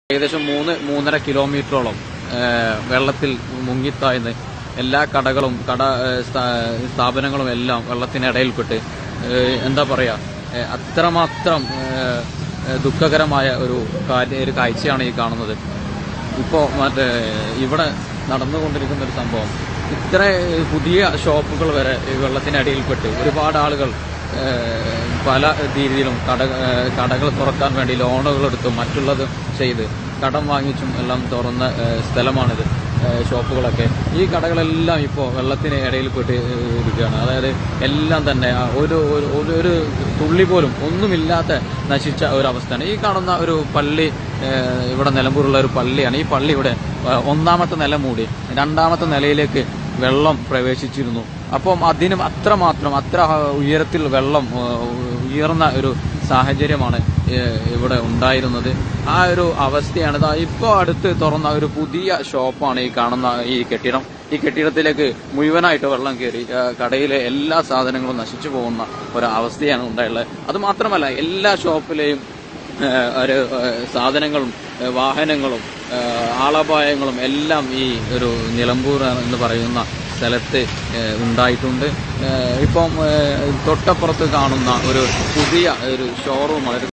ഏകദേശം മൂന്ന് മൂന്നര കിലോമീറ്ററോളം ഏഹ്, വെള്ളത്തിൽ മുങ്ങിത്താഴ്ന്ന് എല്ലാ കടകളും കട ഏഹ്, സ്ഥാ- സ്ഥാപനങ്ങളും എല്ലാം വെള്ളത്തിനിടയിൽപ്പെട്ട് ഏഹ്, എന്താ പറയാ ഏഹ്, അത്രമാത്രം ഏഹ്, ഏഹ്, ദുഃഖകരമായ ഒരു കാര്യ ഒരു കാഴ്ചയാണ് ഈ കാണുന്നത് ഇപ്പോൾ മറ്റേ ഇവിടെ നടന്നുകൊണ്ടിരിക്കുന്ന ഒരു സംഭവം ഇത്ര പുതിയ ഷോപ്പുകൾ വരെ ഈ വെള്ളത്തിനടിയിൽപ്പെട്ട് ഒരുപാട് ആളുകൾ ഏഹ്, പല രീതിയിലും കട ഏഹ്, കടകൾ തുറക്കാൻ വേണ്ടി ലോണുകൾ എടുത്തും മറ്റുള്ളത് ചെയ്ത് കടം വാങ്ങിച്ചും എല്ലാം തുറന്ന ഏഹ്, സ്ഥലമാണിത് ഏഹ്, ഷോപ്പുകളൊക്കെ ഈ കടകളെല്ലാം ഇപ്പോൾ വെള്ളത്തിന് ഇടയിൽപ്പെട്ട് ഏഹ്, ഇരിക്കുകയാണ് അതായത് എല്ലാം തന്നെ ആ ഒരു ഒരു- ഒരു ഒരു തുള്ളി പോലും ഒന്നുമില്ലാത്ത നശിച്ച ഒരു അവസ്ഥയാണ് ഈ കാണുന്ന ഒരു പള്ളി ഏഹ്, ഇവിടെ നിലമ്പൂരുള്ള ഒരു പള്ളിയാണ് ഈ പള്ളി ഇവിടെ ഏഹ്, ഒന്നാമത്തെ നില മൂടി രണ്ടാമത്തെ നിലയിലേക്ക് വെള്ളം പ്രവേശിച്ചിരുന്നു അപ്പം അതിനും അത്രമാത്രം അത്ര ഉയരത്തിൽ വെള്ളം ഏഹ്, ഉയർന്ന ഒരു സാഹചര്യമാണ് ഏഹ്, ഇവിടെ ഉണ്ടായിരുന്നത് ആ ഒരു അവസ്ഥയാണ് ഇതാ ഇപ്പോൾ അടുത്ത് തുറന്ന ഒരു പുതിയ ഷോപ്പാണ് ഈ കാണുന്ന ഈ കെട്ടിടം ഈ കെട്ടിടത്തിലേക്ക് മുഴുവനായിട്ട് വെള്ളം കയറി ഏഹ്, കടയിലെ എല്ലാ സാധനങ്ങളും നശിച്ചു പോകുന്ന ഒരു അവസ്ഥയാണ് ഉണ്ടായുള്ളത് അത് മാത്രമല്ല എല്ലാ ഷോപ്പിലെയും ഏഹ് ഒരു ഏഹ് സാധനങ്ങളും ഏഹ് വാഹനങ്ങളും ഏഹ് ആളപായങ്ങളും എല്ലാം ഈ ഒരു നിലമ്പൂർ എന്ന് പറയുന്ന സ്ഥലത്ത് ഏഹ് ഉണ്ടായിട്ടുണ്ട് ഏഹ് ഇപ്പം ഏഹ് തൊട്ടപ്പുറത്ത് കാണുന്ന ഒരു പുതിയ ഒരു ഷോറൂമാണ് ഒരു